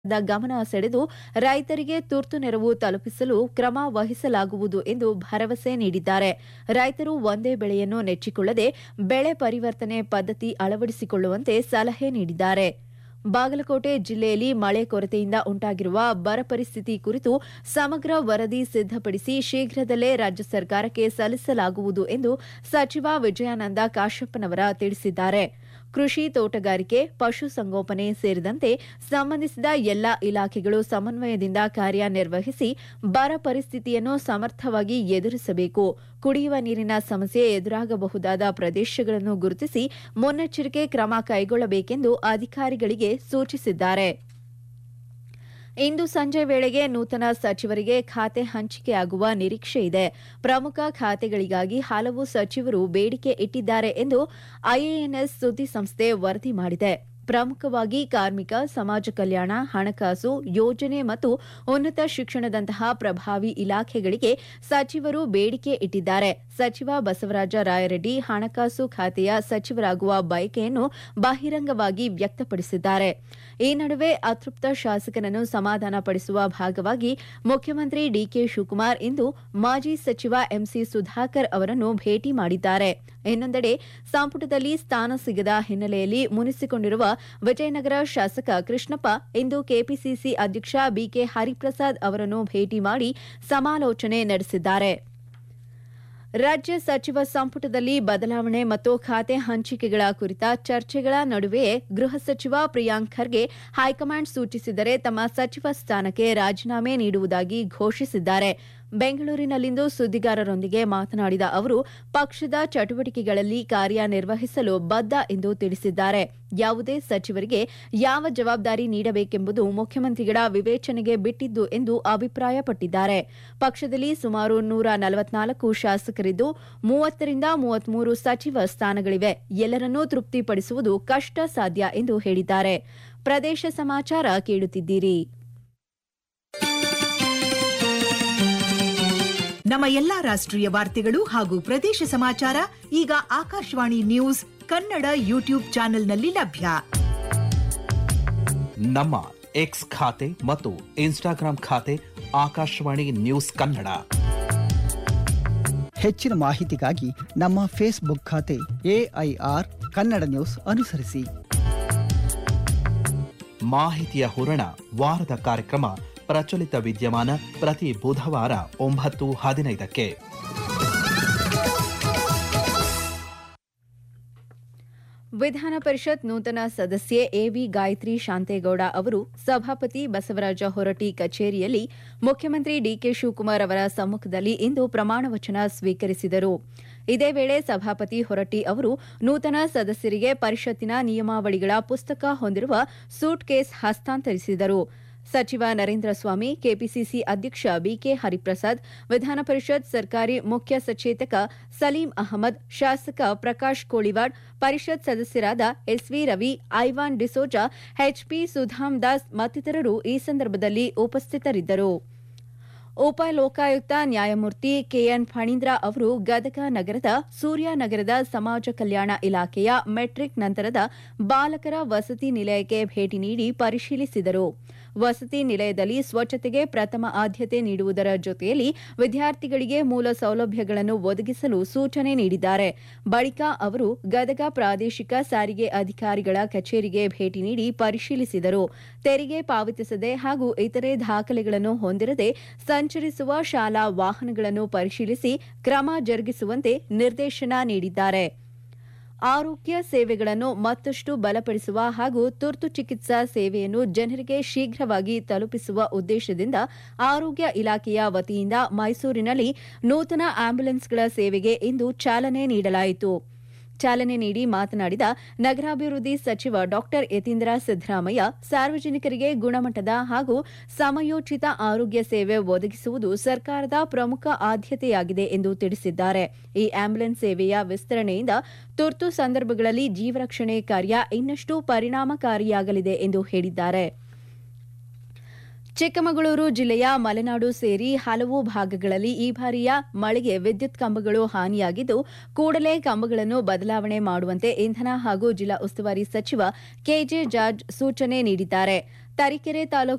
the ಗಮನ ಸೆಳೆದು ರೈತರಿಗೆ ತುರ್ತು ನೆರವು ತಲುಪಿಸಲು ಕ್ರಮ ವಹಿಸಲಾಗುವುದು ಎಂದು ಭರವಸೆ ನೀಡಿದ್ದಾರೆ ರೈತರು ಒಂದೇ ಬೆಳೆಯನ್ನು ನೆಚ್ಚಿಕೊಳ್ಳದೆ ಬೆಳೆ ಪರಿವರ್ತನೆ ಪದ್ಧತಿ ಅಳವಡಿಸಿಕೊಳ್ಳುವಂತೆ ಸಲಹೆ ನೀಡಿದ್ದಾರೆ ಬಾಗಲಕೋಟೆ ಜಿಲ್ಲೆಯಲ್ಲಿ ಮಳೆ ಕೊರತೆಯಿಂದ ಉಂಟಾಗಿರುವ ಬರ ಪರಿಸ್ಥಿತಿ ಕುರಿತು ಸಮಗ್ರ ವರದಿ ಸಿದ್ದಪಡಿಸಿ ಶೀಘ್ರದಲ್ಲೇ ರಾಜ್ಯ ಸರ್ಕಾರಕ್ಕೆ ಸಲ್ಲಿಸಲಾಗುವುದು ಎಂದು ಸಚಿವ ವಿಜಯಾನಂದ ಕಾಶಪ್ಪನವರ ತಿಳಿಸಿದ್ದಾರೆ ಕೃಷಿ ತೋಟಗಾರಿಕೆ ಪಶುಸಂಗೋಪನೆ ಸೇರಿದಂತೆ ಸಂಬಂಧಿಸಿದ ಎಲ್ಲಾ ಇಲಾಖೆಗಳು ಸಮನ್ವಯದಿಂದ ಕಾರ್ಯನಿರ್ವಹಿಸಿ ಬರ ಪರಿಸ್ಥಿತಿಯನ್ನು ಸಮರ್ಥವಾಗಿ ಎದುರಿಸಬೇಕು ಕುಡಿಯುವ ನೀರಿನ ಸಮಸ್ಯೆ ಎದುರಾಗಬಹುದಾದ ಪ್ರದೇಶಗಳನ್ನು ಗುರುತಿಸಿ ಮುನ್ನೆಚ್ಚರಿಕೆ ಕ್ರಮ ಕೈಗೊಳ್ಳಬೇಕೆಂದು ಅಧಿಕಾರಿಗಳಿಗೆ ಸೂಚಿಸಿದ್ದಾರೆ ಇಂದು ಸಂಜೆ ವೇಳೆಗೆ ನೂತನ ಸಚಿವರಿಗೆ ಖಾತೆ ಹಂಚಿಕೆಯಾಗುವ ನಿರೀಕ್ಷೆ ಇದೆ ಪ್ರಮುಖ ಖಾತೆಗಳಿಗಾಗಿ ಹಲವು ಸಚಿವರು ಬೇಡಿಕೆ ಇಟ್ಟಿದ್ದಾರೆ ಎಂದು ಐಎಎನ್ಎಸ್ ಸುದ್ದಿ ಸಂಸ್ಥೆ ವರದಿ ಮಾಡಿದೆ ಪ್ರಮುಖವಾಗಿ ಕಾರ್ಮಿಕ ಸಮಾಜ ಕಲ್ಯಾಣ ಹಣಕಾಸು ಯೋಜನೆ ಮತ್ತು ಉನ್ನತ ಶಿಕ್ಷಣದಂತಹ ಪ್ರಭಾವಿ ಇಲಾಖೆಗಳಿಗೆ ಸಚಿವರು ಬೇಡಿಕೆ ಇಟ್ಟಿದ್ದಾರೆ ಸಚಿವ ಬಸವರಾಜ ರಾಯರೆಡ್ಡಿ ಹಣಕಾಸು ಖಾತೆಯ ಸಚಿವರಾಗುವ ಬಯಕೆಯನ್ನು ಬಹಿರಂಗವಾಗಿ ವ್ಯಕ್ತಪಡಿಸಿದ್ದಾರೆ ಈ ನಡುವೆ ಅತೃಪ್ತ ಶಾಸಕರನ್ನು ಸಮಾಧಾನಪಡಿಸುವ ಭಾಗವಾಗಿ ಮುಖ್ಯಮಂತ್ರಿ ಡಿಕೆ ಶಿವಕುಮಾರ್ ಇಂದು ಮಾಜಿ ಸಚಿವ ಎಂಸಿ ಸುಧಾಕರ್ ಅವರನ್ನು ಭೇಟಿ ಮಾಡಿದ್ದಾರೆ ಇನ್ನೊಂದೆಡೆ ಸಂಪುಟದಲ್ಲಿ ಸ್ಥಾನ ಸಿಗದ ಹಿನ್ನೆಲೆಯಲ್ಲಿ ಮುನಿಸಿಕೊಂಡಿರುವ ವಿಜಯನಗರ ಶಾಸಕ ಕೃಷ್ಣಪ್ಪ ಇಂದು ಕೆಪಿಸಿಸಿ ಅಧ್ಯಕ್ಷ ಬಿಕೆ ಹರಿಪ್ರಸಾದ್ ಅವರನ್ನು ಭೇಟಿ ಮಾಡಿ ಸಮಾಲೋಚನೆ ನಡೆಸಿದ್ದಾರೆ ರಾಜ್ಯ ಸಚಿವ ಸಂಪುಟದಲ್ಲಿ ಬದಲಾವಣೆ ಮತ್ತು ಖಾತೆ ಹಂಚಿಕೆಗಳ ಕುರಿತ ಚರ್ಚೆಗಳ ನಡುವೆಯೇ ಗೃಹ ಸಚಿವ ಪ್ರಿಯಾಂಕ್ ಖರ್ಗೆ ಹೈಕಮಾಂಡ್ ಸೂಚಿಸಿದರೆ ತಮ್ಮ ಸಚಿವ ಸ್ಥಾನಕ್ಕೆ ರಾಜೀನಾಮೆ ನೀಡುವುದಾಗಿ ಘೋಷಿಸಿದ್ದಾರೆ ಬೆಂಗಳೂರಿನಲ್ಲಿಂದು ಸುದ್ದಿಗಾರರೊಂದಿಗೆ ಮಾತನಾಡಿದ ಅವರು ಪಕ್ಷದ ಚಟುವಟಿಕೆಗಳಲ್ಲಿ ಕಾರ್ಯನಿರ್ವಹಿಸಲು ಬದ್ಧ ಎಂದು ತಿಳಿಸಿದ್ದಾರೆ ಯಾವುದೇ ಸಚಿವರಿಗೆ ಯಾವ ಜವಾಬ್ದಾರಿ ನೀಡಬೇಕೆಂಬುದು ಮುಖ್ಯಮಂತ್ರಿಗಳ ವಿವೇಚನೆಗೆ ಬಿಟ್ಟಿದ್ದು ಎಂದು ಅಭಿಪ್ರಾಯಪಟ್ಟಿದ್ದಾರೆ ಪಕ್ಷದಲ್ಲಿ ಸುಮಾರು ನೂರ ನಲವತ್ನಾಲ್ಕು ಶಾಸಕರಿದ್ದು ಮೂವತ್ತರಿಂದ ಮೂವತ್ಮೂರು ಸಚಿವ ಸ್ಥಾನಗಳಿವೆ ಎಲ್ಲರನ್ನೂ ತೃಪ್ತಿಪಡಿಸುವುದು ಕಷ್ಟ ಸಾಧ್ಯ ಎಂದು ಹೇಳಿದ್ದಾರೆ ಪ್ರದೇಶ ಸಮಾಚಾರ ಕೇಳುತ್ತಿದ್ದೀರಿ ನಮ್ಮ ಎಲ್ಲಾ ರಾಷ್ಟ್ರೀಯ ವಾರ್ತೆಗಳು ಹಾಗೂ ಪ್ರದೇಶ ಸಮಾಚಾರ ಈಗ ಆಕಾಶವಾಣಿ ನ್ಯೂಸ್ ಕನ್ನಡ ಯೂಟ್ಯೂಬ್ ಚಾನೆಲ್ನಲ್ಲಿ ಲಭ್ಯ ನಮ್ಮ ಎಕ್ಸ್ ಖಾತೆ ಮತ್ತು ಇನ್ಸ್ಟಾಗ್ರಾಂ ಖಾತೆ ಆಕಾಶವಾಣಿ ನ್ಯೂಸ್ ಕನ್ನಡ ಹೆಚ್ಚಿನ ಮಾಹಿತಿಗಾಗಿ ನಮ್ಮ ಫೇಸ್ಬುಕ್ ಖಾತೆ ಎಐಆರ್ ಕನ್ನಡ ನ್ಯೂಸ್ ಅನುಸರಿಸಿ ಮಾಹಿತಿಯ ಹೂರಣ ವಾರದ ಕಾರ್ಯಕ್ರಮ ಪ್ರಚಲಿತ ವಿದ್ಯಮಾನ ಪ್ರತಿ ಬುಧವಾರ ಒಂಬತ್ತು ಹದಿನೈದಕ್ಕೆ ವಿಧಾನ ಪರಿಷತ್ ನೂತನ ಸದಸ್ಯೆ ಎವಿ ಗಾಯತ್ರಿ ಶಾಂತೇಗೌಡ ಅವರು ಸಭಾಪತಿ ಬಸವರಾಜ ಹೊರಟ್ಟಿ ಕಚೇರಿಯಲ್ಲಿ ಮುಖ್ಯಮಂತ್ರಿ ಡಿಕೆ ಶಿವಕುಮಾರ್ ಅವರ ಸಮ್ಮುಖದಲ್ಲಿ ಇಂದು ಪ್ರಮಾಣ ವಚನ ಸ್ವೀಕರಿಸಿದರು ಇದೇ ವೇಳೆ ಸಭಾಪತಿ ಹೊರಟ್ಟಿ ಅವರು ನೂತನ ಸದಸ್ಯರಿಗೆ ಪರಿಷತ್ತಿನ ನಿಯಮಾವಳಿಗಳ ಪುಸ್ತಕ ಹೊಂದಿರುವ ಸೂಟ್ ಕೇಸ್ ಹಸ್ತಾಂತರಿಸಿದರು ಸಚಿವ ನರೇಂದ್ರ ಸ್ವಾಮಿ ಕೆಪಿಸಿಸಿ ಅಧ್ಯಕ್ಷ ಬಿಕೆ ಹರಿಪ್ರಸಾದ್ ವಿಧಾನ ಪರಿಷತ್ ಸರ್ಕಾರಿ ಮುಖ್ಯ ಸಚೇತಕ ಸಲೀಂ ಅಹಮದ್ ಶಾಸಕ ಪ್ರಕಾಶ್ ಕೋಳಿವಾಡ್ ಪರಿಷತ್ ಸದಸ್ಯರಾದ ಎಸ್ವಿ ರವಿ ಐವಾನ್ ಡಿಸೋಜಾ ಎಚ್ಪಿ ಸುಧಾಮ್ ದಾಸ್ ಮತ್ತಿತರರು ಈ ಸಂದರ್ಭದಲ್ಲಿ ಉಪಸ್ಥಿತರಿದ್ದರು ಉಪ ಲೋಕಾಯುಕ್ತ ನ್ಯಾಯಮೂರ್ತಿ ಕೆಎನ್ ಫಣೀಂದ್ರ ಅವರು ಗದಗ ನಗರದ ಸೂರ್ಯನಗರದ ಸಮಾಜ ಕಲ್ಯಾಣ ಇಲಾಖೆಯ ಮೆಟ್ರಿಕ್ ನಂತರದ ಬಾಲಕರ ವಸತಿ ನಿಲಯಕ್ಕೆ ಭೇಟಿ ನೀಡಿ ಪರಿಶೀಲಿಸಿದರು ವಸತಿ ನಿಲಯದಲ್ಲಿ ಸ್ವಚ್ಛತೆಗೆ ಪ್ರಥಮ ಆದ್ಯತೆ ನೀಡುವುದರ ಜೊತೆಯಲ್ಲಿ ವಿದ್ಯಾರ್ಥಿಗಳಿಗೆ ಮೂಲ ಸೌಲಭ್ಯಗಳನ್ನು ಒದಗಿಸಲು ಸೂಚನೆ ನೀಡಿದ್ದಾರೆ ಬಳಿಕ ಅವರು ಗದಗ ಪ್ರಾದೇಶಿಕ ಸಾರಿಗೆ ಅಧಿಕಾರಿಗಳ ಕಚೇರಿಗೆ ಭೇಟಿ ನೀಡಿ ಪರಿಶೀಲಿಸಿದರು ತೆರಿಗೆ ಪಾವತಿಸದೆ ಹಾಗೂ ಇತರೆ ದಾಖಲೆಗಳನ್ನು ಹೊಂದಿರದೆ ಸಂಚರಿಸುವ ಶಾಲಾ ವಾಹನಗಳನ್ನು ಪರಿಶೀಲಿಸಿ ಕ್ರಮ ಜರುಗಿಸುವಂತೆ ನಿರ್ದೇಶನ ನೀಡಿದ್ದಾರೆ ಆರೋಗ್ಯ ಸೇವೆಗಳನ್ನು ಮತ್ತಷ್ಟು ಬಲಪಡಿಸುವ ಹಾಗೂ ತುರ್ತು ಚಿಕಿತ್ಸಾ ಸೇವೆಯನ್ನು ಜನರಿಗೆ ಶೀಘ್ರವಾಗಿ ತಲುಪಿಸುವ ಉದ್ದೇಶದಿಂದ ಆರೋಗ್ಯ ಇಲಾಖೆಯ ವತಿಯಿಂದ ಮೈಸೂರಿನಲ್ಲಿ ನೂತನ ಆಂಬ್ಯುಲೆನ್ಸ್ಗಳ ಸೇವೆಗೆ ಇಂದು ಚಾಲನೆ ನೀಡಲಾಯಿತು ಚಾಲನೆ ನೀಡಿ ಮಾತನಾಡಿದ ನಗರಾಭಿವೃದ್ಧಿ ಸಚಿವ ಡಾ ಯತೀಂದ್ರ ಸಿದ್ದರಾಮಯ್ಯ ಸಾರ್ವಜನಿಕರಿಗೆ ಗುಣಮಟ್ಟದ ಹಾಗೂ ಸಮಯೋಚಿತ ಆರೋಗ್ಯ ಸೇವೆ ಒದಗಿಸುವುದು ಸರ್ಕಾರದ ಪ್ರಮುಖ ಆದ್ಯತೆಯಾಗಿದೆ ಎಂದು ತಿಳಿಸಿದ್ದಾರೆ ಈ ಆಂಬ್ಯುಲೆನ್ಸ್ ಸೇವೆಯ ವಿಸ್ತರಣೆಯಿಂದ ತುರ್ತು ಸಂದರ್ಭಗಳಲ್ಲಿ ಜೀವರಕ್ಷಣೆ ಕಾರ್ಯ ಇನ್ನಷ್ಟು ಪರಿಣಾಮಕಾರಿಯಾಗಲಿದೆ ಎಂದು ಹೇಳಿದ್ದಾರೆ ಚಿಕ್ಕಮಗಳೂರು ಜಿಲ್ಲೆಯ ಮಲೆನಾಡು ಸೇರಿ ಹಲವು ಭಾಗಗಳಲ್ಲಿ ಈ ಬಾರಿಯ ಮಳೆಗೆ ವಿದ್ಯುತ್ ಕಂಬಗಳು ಹಾನಿಯಾಗಿದ್ದು ಕೂಡಲೇ ಕಂಬಗಳನ್ನು ಬದಲಾವಣೆ ಮಾಡುವಂತೆ ಇಂಧನ ಹಾಗೂ ಜಿಲ್ಲಾ ಉಸ್ತುವಾರಿ ಸಚಿವ ಕೆಜೆ ಜಾರ್ಜ್ ಸೂಚನೆ ನೀಡಿದ್ದಾರೆ ತರೀಕೆರೆ ತಾಲೂಕು